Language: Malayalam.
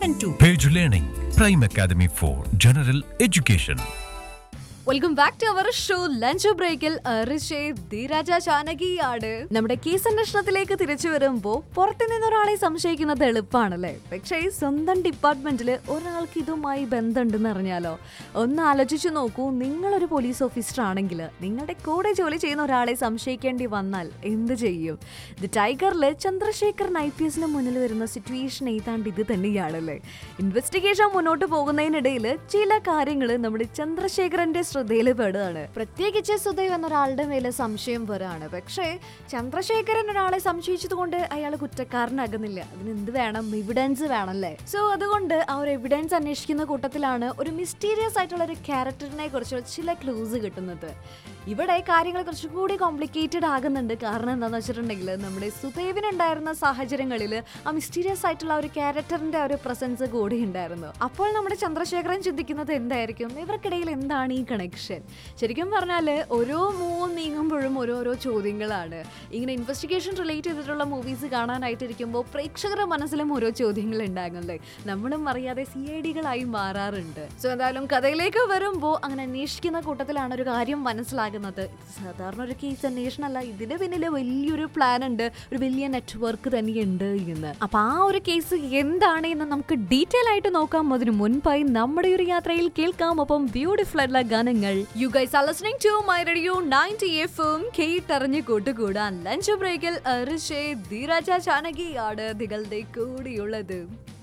Seven two Page Learning, Prime Academy for General Education. Welcome back to our show lunch ബ്രേക്കിൽ ധീരാജ ചാനകിയാണ് നമ്മുടെ കേസ് അന്വേഷണത്തിലേക്ക് തിരിച്ചു വരുമ്പോൾ പുറത്തു നിന്നൊരാളെ സംശയിക്കുന്നത് എളുപ്പമാണല്ലേ പക്ഷേ സ്വന്തം ഡിപ്പാർട്ട്മെന്റിൽ ഒരാൾക്ക് ഇതുമായി ബന്ധമുണ്ടെന്ന് അറിഞ്ഞാലോ ഒന്ന് ആലോചിച്ചു നോക്കൂ നിങ്ങളൊരു പോലീസ് ഓഫീസർ ആണെങ്കിൽ നിങ്ങളുടെ കൂടെ ജോലി ചെയ്യുന്ന ഒരാളെ സംശയിക്കേണ്ടി വന്നാൽ എന്ത് ചെയ്യും ദി ടൈഗറിൽ ചന്ദ്രശേഖരൻ ഐ പി എസിന് മുന്നിൽ വരുന്ന സിറ്റുവേഷൻ ഏതാണ്ട് ഇത് തന്നെയാണല്ലേ ഇൻവെസ്റ്റിഗേഷൻ മുന്നോട്ട് പോകുന്നതിനിടയിൽ ചില കാര്യങ്ങൾ നമ്മുടെ ചന്ദ്രശേഖരന്റെ ശ്രദ്ധയിൽ പെടുകയാണ് പ്രത്യേകിച്ച് സുധൈവ് എന്നൊരാളുടെ മേലെ സംശയം വരാണ് പക്ഷേ ചന്ദ്രശേഖരൻ ഒരാളെ സംശയിച്ചത് കൊണ്ട് അയാൾ കുറ്റക്കാരനാകുന്നില്ല അതിന് എന്ത് വേണം എവിഡൻസ് വേണമല്ലേ സോ അതുകൊണ്ട് ആ ഒരു എവിഡൻസ് അന്വേഷിക്കുന്ന കൂട്ടത്തിലാണ് ഒരു മിസ്റ്റീരിയസ് ആയിട്ടുള്ള ഒരു ക്യാരക്ടറിനെ കുറിച്ച് ചില ക്ലൂസ് കിട്ടുന്നത് ഇവിടെ കാര്യങ്ങൾ കുറച്ചുകൂടി കോംപ്ലിക്കേറ്റഡ് ആകുന്നുണ്ട് കാരണം എന്താണെന്ന് വെച്ചിട്ടുണ്ടെങ്കിൽ നമ്മുടെ സുദേവിനുണ്ടായിരുന്ന സാഹചര്യങ്ങളിൽ ആ മിസ്റ്റീരിയസ് ആയിട്ടുള്ള ഒരു ക്യാരക്ടറിന്റെ ഒരു പ്രസൻസ് കൂടി ഉണ്ടായിരുന്നു അപ്പോൾ നമ്മുടെ ചന്ദ്രശേഖരൻ ചിന്തിക്കുന്നത് എന്തായിരിക്കും ഇവർക്കിടയിൽ എന്താണ് ഈ കണക്ഷൻ ശരിക്കും പറഞ്ഞാൽ ഓരോ മൂവ് നീങ്ങുമ്പോഴും ഓരോരോ ചോദ്യങ്ങളാണ് ഇങ്ങനെ ഇൻവെസ്റ്റിഗേഷൻ റിലേറ്റ് ചെയ്തിട്ടുള്ള മൂവീസ് കാണാനായിട്ടിരിക്കുമ്പോൾ പ്രേക്ഷകരുടെ മനസ്സിലും ഓരോ ചോദ്യങ്ങൾ ഉണ്ടാകുമല്ലേ നമ്മളും അറിയാതെ സി ഐ ഡികളായി മാറാറുണ്ട് സോ എന്തായാലും കഥയിലേക്ക് വരുമ്പോൾ അങ്ങനെ അന്വേഷിക്കുന്ന കൂട്ടത്തിലാണ് ഒരു കാര്യം മനസ്സിലാകുന്നത് ഇത് സാധാരണ ഒരു കേസ് അന്വേഷണമല്ല ഇതിന് പിന്നിൽ വലിയൊരു പ്ലാൻ ഉണ്ട് ഒരു വലിയ നെറ്റ്വർക്ക് തന്നെയുണ്ട് എന്ന് അപ്പൊ ആ ഒരു കേസ് എന്താണ് എന്ന് നമുക്ക് ഡീറ്റെയിൽ ആയിട്ട് നോക്കാം അതിന് മുൻപായി നമ്മുടെ ഒരു യാത്രയിൽ കേൾക്കാം ഒപ്പം ബ്യൂട്ടിഫുൾ ആയിട്ടുള്ള ഗാനങ്ങൾ you guys are listening to my radio 90 എഫും കേട്ടറിഞ്ഞ് കൂട്ടുകൂടാൻ ലഞ്ച് ബ്രേക്കിൽ ഋഷേ ധീരാജ ചാനകിയാണ് നിങ്ങളുടെ കൂടിയുള്ളത്